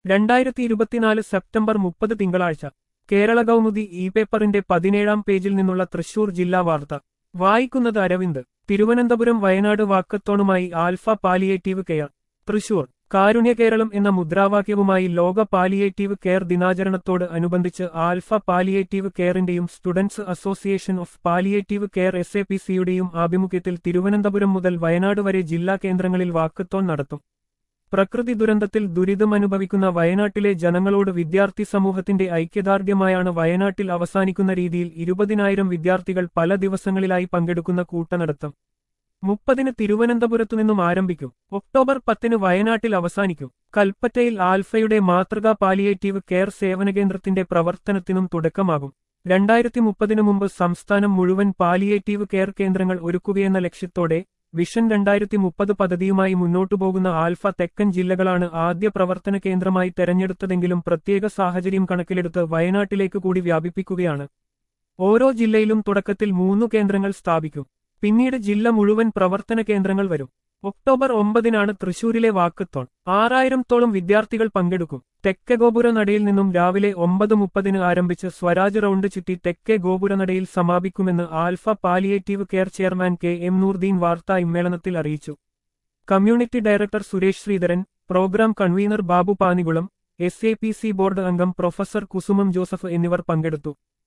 രണ്ടായിരത്തി ഇരുപത്തിനാല് സെപ്റ്റംബർ മുപ്പത് തിങ്കളാഴ്ച കേരള കൗമുദി ഇ പേപ്പറിന്റെ പതിനേഴാം പേജിൽ നിന്നുള്ള തൃശൂർ ജില്ലാ വാർത്ത വായിക്കുന്നത് അരവിന്ദ് തിരുവനന്തപുരം വയനാട് വാക്കത്തോണുമായി ആൽഫ പാലിയേറ്റീവ് കെയർ തൃശൂർ കാരുണ്യ കേരളം എന്ന മുദ്രാവാക്യവുമായി ലോക പാലിയേറ്റീവ് കെയർ ദിനാചരണത്തോട് അനുബന്ധിച്ച് ആൽഫ പാലിയേറ്റീവ് കെയറിന്റെയും students association of palliative care S A P സിയുടെയും ആഭിമുഖ്യത്തിൽ തിരുവനന്തപുരം മുതൽ വയനാട് വരെ ജില്ലാ കേന്ദ്രങ്ങളിൽ വാക്കത്തോൺ നടത്തും പ്രകൃതി ദുരന്തത്തിൽ ദുരിതമനുഭവിക്കുന്ന വയനാട്ടിലെ ജനങ്ങളോട് വിദ്യാർത്ഥി സമൂഹത്തിന്റെ ഐക്യദാർഢ്യമായാണ് വയനാട്ടിൽ അവസാനിക്കുന്ന രീതിയിൽ ഇരുപതിനായിരം വിദ്യാർത്ഥികൾ പല ദിവസങ്ങളിലായി പങ്കെടുക്കുന്ന കൂട്ടനടത്തം മുപ്പതിന് തിരുവനന്തപുരത്തു നിന്നും ആരംഭിക്കും ഒക്ടോബർ പത്തിന് വയനാട്ടിൽ അവസാനിക്കും കൽപ്പറ്റയിൽ ആൽഫയുടെ മാതൃകാ പാലിയേറ്റീവ് കെയർ സേവന കേന്ദ്രത്തിന്റെ പ്രവർത്തനത്തിനും തുടക്കമാകും രണ്ടായിരത്തി മുപ്പതിനു മുമ്പ് സംസ്ഥാനം മുഴുവൻ പാലിയേറ്റീവ് കെയർ കേന്ദ്രങ്ങൾ ഒരുക്കുകയെന്ന ലക്ഷ്യത്തോടെ വിഷൻ രണ്ടായിരത്തി മുപ്പത് പദ്ധതിയുമായി മുന്നോട്ടു പോകുന്ന ആൽഫ തെക്കൻ ജില്ലകളാണ് ആദ്യ പ്രവർത്തന കേന്ദ്രമായി തെരഞ്ഞെടുത്തതെങ്കിലും പ്രത്യേക സാഹചര്യം കണക്കിലെടുത്ത് വയനാട്ടിലേക്ക് കൂടി വ്യാപിപ്പിക്കുകയാണ് ഓരോ ജില്ലയിലും തുടക്കത്തിൽ മൂന്നു കേന്ദ്രങ്ങൾ സ്ഥാപിക്കും പിന്നീട് ജില്ല മുഴുവൻ പ്രവർത്തന കേന്ദ്രങ്ങൾ വരും ഒക്ടോബർ ഒമ്പതിനാണ് തൃശൂരിലെ വാക്കത്തോൺ ആറായിരത്തോളം വിദ്യാർത്ഥികൾ പങ്കെടുക്കും തെക്കേ ഗോപുരനടയിൽ നിന്നും രാവിലെ ഒമ്പത് മുപ്പതിന് ആരംഭിച്ച് സ്വരാജ് റൗണ്ട് ചുറ്റി തെക്കേ ഗോപുരനടയിൽ സമാപിക്കുമെന്ന് Alpha palliative care chairman K M Noordeen വാർത്താ ഇമ്മേളനത്തിൽ അറിയിച്ചു community director Suresh Sreedharan programme convener Babu Panikulam S A P C board അംഗം പ്രൊഫസർ കുസുമം ജോസഫ് എന്നിവർ പങ്കെടുത്തു